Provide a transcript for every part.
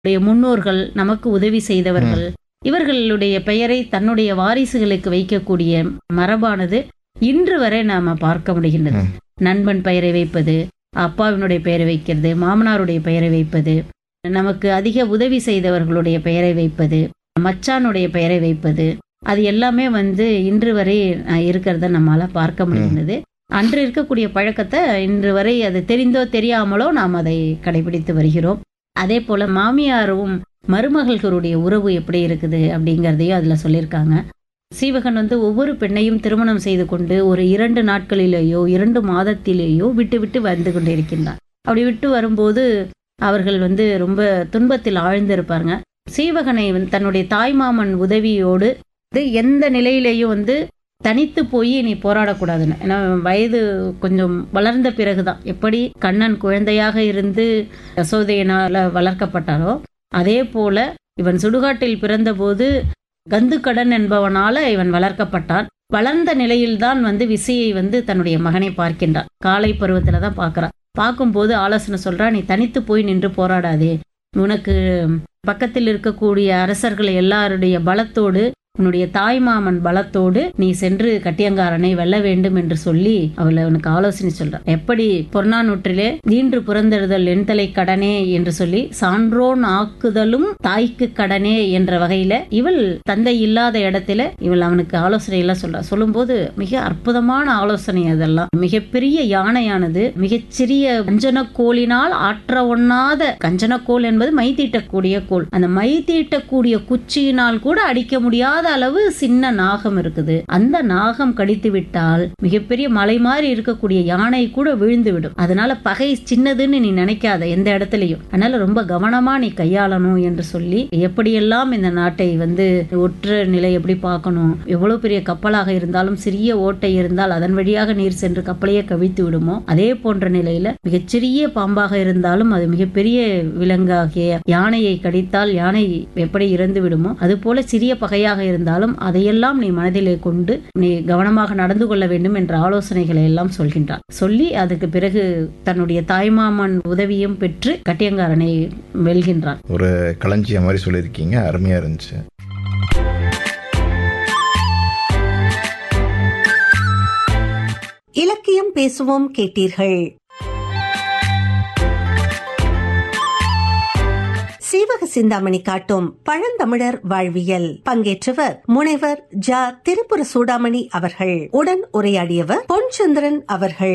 நம்முடைய முன்னோர்கள் நமக்கு உதவி செய்தவர்கள் இவர்களுடைய பெயரை தன்னுடைய வாரிசுகளுக்கு வைக்கக்கூடிய மரபானது இன்று வரை நாம பார்க்க முடிகின்றது ம். நண்பன் பெயரை வைப்பது அப்பாவினுடைய பெயரை வைக்கிறது மாமனாருடைய பெயரை வைப்பது நமக்கு அதிக உதவி செய்தவர்களுடைய பெயரை வைப்பது மச்சானுடைய பெயரை வைப்பது அது எல்லாமே வந்து இன்று வரை அஹ், இருக்கிறத நம்மால பார்க்க முடிகின்றது அன்று இருக்கக்கூடிய பழக்கத்தை இன்று வரை அது தெரிந்தோ தெரியாமலோ நாம் அதை கடைபிடித்து வருகிறோம் அதே போல மாமியாரும் மருமகள்களுடைய உறவு எப்படி இருக்குது அப்படிங்கிறதையும் அதுல சொல்லியிருக்காங்க சீவகன் வந்து ஒவ்வொரு பெண்ணையும் திருமணம் செய்து கொண்டு ஒரு இரண்டு நாட்களிலேயோ இரண்டு மாதத்திலேயோ விட்டு விட்டு வந்து கொண்டிருக்கின்றார் அப்படி விட்டு வரும்போது அவர்கள் வந்து ரொம்ப துன்பத்தில் ஆழ்ந்திருப்பாருங்க சீவகனை வந்து தன்னுடைய தாய்மாமன் உதவியோடு வந்து எந்த நிலையிலேயும் வந்து தனித்து போய் நீ போராடக்கூடாதுன்னு ஏன்னா வயது கொஞ்சம் வளர்ந்த பிறகுதான் எப்படி கண்ணன் குழந்தையாக இருந்து யசோதையினால வளர்க்கப்பட்டாரோ அதே போல இவன் சுடுகாட்டில் பிறந்தபோது கந்துக்கடன் என்பவனால இவன் வளர்க்கப்பட்டான் வளர்ந்த நிலையில்தான் வந்து விசையை வந்து தன்னுடைய மகனை பார்க்கின்றான் காலை பருவத்துல தான் பார்க்கறான் பார்க்கும்போது ஆலோசனை சொல்றா நீ தனித்து போய் நின்று போராடாதே உனக்கு பக்கத்தில் இருக்கக்கூடிய அரசர்கள் எல்லாருடைய பலத்தோடு உன்னுடைய தாய்மாமன் பலத்தோடு நீ சென்று கட்டியங்காரனை வெல்ல வேண்டும் என்று சொல்லி அவள் அவனுக்கு ஆலோசனை சொல்றார் எப்படி பொன்னானூற்றிலே தீன்று புறந்தெழுதல் எண்தலை கடனே என்று சொல்லி சான்றோன் ஆக்குதலும் தாய்க்கு கடனே என்ற வகையில இவள் தந்தை இல்லாத இடத்துல இவள் அவனுக்கு ஆலோசனை எல்லாம் சொல்றா சொல்லும்போது மிக அற்புதமான ஆலோசனை அதெல்லாம் மிகப்பெரிய யானையானது மிகச்சிறிய கஞ்சன கோலினால் ஆற்ற ஒண்ணாத கஞ்சனக்கோல் என்பது மை தீட்டக்கூடிய கோல் அந்த மை தீட்டக்கூடிய குச்சியினால் கூட அடிக்க முடியாத அளவு சின்ன நாகம் இருக்குது அந்த நாகம் கடித்து விட்டால் மிகப்பெரிய மலை மாதிரி இருக்கக்கூடிய யானை கூட விழுந்து விடும் அதனால பகை சின்னதுன்னு நீ நினைக்காத எந்த இடத்துலயும் அதனால ரொம்ப கவனமா நீ கையாளணும் என்று சொல்லி எப்படியெல்லாம் இந்த நாட்டை வந்து ஒற்ற நிலை எப்படி பார்க்கணும் எவ்வளவு பெரிய கப்பலாக இருந்தாலும் சிறிய ஓட்டை இருந்தால் அதன் வழியாக நீர் சென்று கப்பலையே கவிழ்த்து விடுமோ அதே போன்ற நிலையில மிகச்சிறிய பாம்பாக இருந்தாலும் அது மிகப்பெரிய விலங்காகிய யானையை கடித்தால் யானை எப்படி இறந்து விடுமோ அது போல சிறிய பகையாக இருந்தாலும் அதையெல்லாம் நீ மனதிலே கொண்டு நீ கவனமாக நடந்து கொள்ள வேண்டும் என்ற ஆலோசனைகளை எல்லாம் சொல்கின்றார் சொல்லி அதுக்கு பிறகு தன்னுடைய தாய்மாமன் உதவியும் பெற்று கட்டியங்காரனை வெல்கின்றான் ஒரு களஞ்சியம் மாதிரி சொல்லியிருக்கீங்க அருமையா இருந்துச்சு இலக்கியம் பேசுவோம் கேட்டீர்கள் சீவக சிந்தாமணி காட்டும் பழந்தமிழர் வாழ்வியல் பங்கேற்றவர் முனைவர் ஜா திரிபுர சூடாமணி அவர்கள் உடன் உரையாடியவர் பொன்சந்திரன் அவர்கள்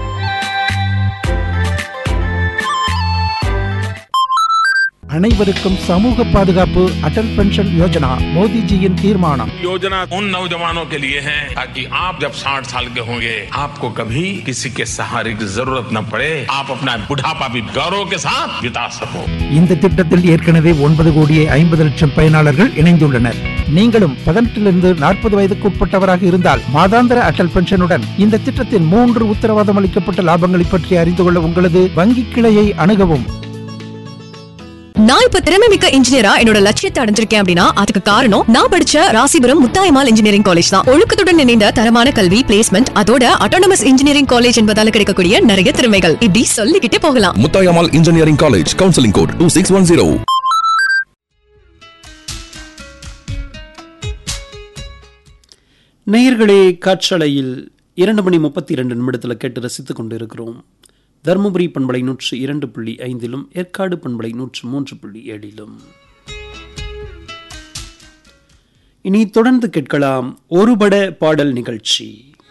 அனைவருக்கும் சமூக பாதுகாப்பு அடல் பென்ஷன் யோஜனா மோடிஜியின் தீர்மானம் योजना उन नौजवानों के लिए है ताकि आप जब 60 साल के होंगे आपको कभी किसी के सहारे की जरूरत न पड़े आप अपना बुढ़ापा भी गौरव के साथ बिता सको இந்த திட்டத்தில் ஏற்கனவே ஒன்பது கோடியே ஐம்பது லட்சம் பயனாளர்கள் இணைந்துள்ளனர் நீங்களும் பதினெட்டிலிருந்து நாற்பது வயதுக்கு உட்பட்டவராக இருந்தால் மாதாந்திர அடல் பென்ஷனுடன் இந்த திட்டத்தின் மூன்று உத்தரவாதம் அளிக்கப்பட்ட லாபங்களை பற்றி அறிந்து கொள்ள உங்களது வங்கி கிளையை அணுகவும் நான் இப்ப திறமை மிக்க இன்ஜினியரா என்னோட லட்சியத்தை அடைஞ்சிருக்கேன் அப்படின்னா அதுக்கு காரணம் நான் படிச்ச ராசிபுரம் முத்தாயமால் இன்ஜினியரிங் காலேஜ் தான் ஒழுக்கத்துடன் இணைந்த தரமான கல்வி பிளேஸ்மெண்ட் அதோட அட்டானமஸ் இன்ஜினியரிங் காலேஜ் என்பதால கிடைக்கக்கூடிய நிறைய திறமைகள் இப்படி சொல்லிக்கிட்டே போகலாம் Mutayamal Engineering College, Counseling Code 2610. நேயர்களே காற்றலையில் இரண்டு மணி முப்பத்தி இரண்டு நிமிடத்தில் கேட்டு ரசித்துக் கொண்டிருக்கிறோம் தருமபுரி பண்பலை நூற்று இரண்டு புள்ளி ஐந்திலும் ஏற்காடு பண்பலை நூற்று மூன்று புள்ளி ஏழிலும் இனி தொடர்ந்து கேட்கலாம் ஒருபட பாடல் நிகழ்ச்சி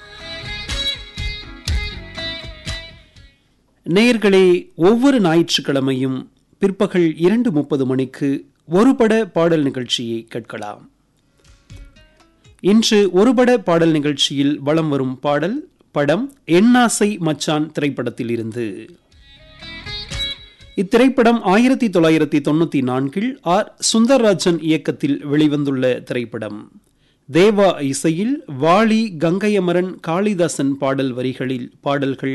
நேயர்களே ஒவ்வொரு ஞாயிற்றுக்கிழமையும் பிற்பகல் இரண்டு முப்பது மணிக்கு ஒருபட பாடல் நிகழ்ச்சியை கேட்கலாம் இன்று ஒருபட பாடல் நிகழ்ச்சியில் வலம் வரும் பாடல் படம் எண்ணாசை மச்சான் திரைப்படத்தில் இருந்து இத்திரைப்படம் ஆயிரத்தி தொள்ளாயிரத்தி தொண்ணூத்தி நான்கில் ஆர் சுந்தர்ராஜன் இயக்கத்தில் வெளிவந்துள்ள திரைப்படம் தேவா இசையில் வாலி கங்கையமரன் காளிதாசன் பாடல் வரிகளில் பாடல்கள்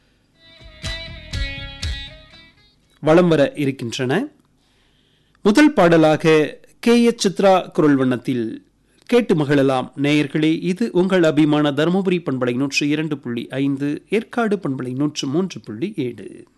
வலம் வர இருக்கின்றன முதல் பாடலாக கே எச் சித்ரா குரல் வண்ணத்தில் கேட்டு மகிழலாம் நேயர்களே இது உங்கள் அபிமான தருமபுரி பண்பலை நூற்று இரண்டு புள்ளி ஐந்து ஏற்காடு பண்பலை நூற்று மூன்று புள்ளி ஏழு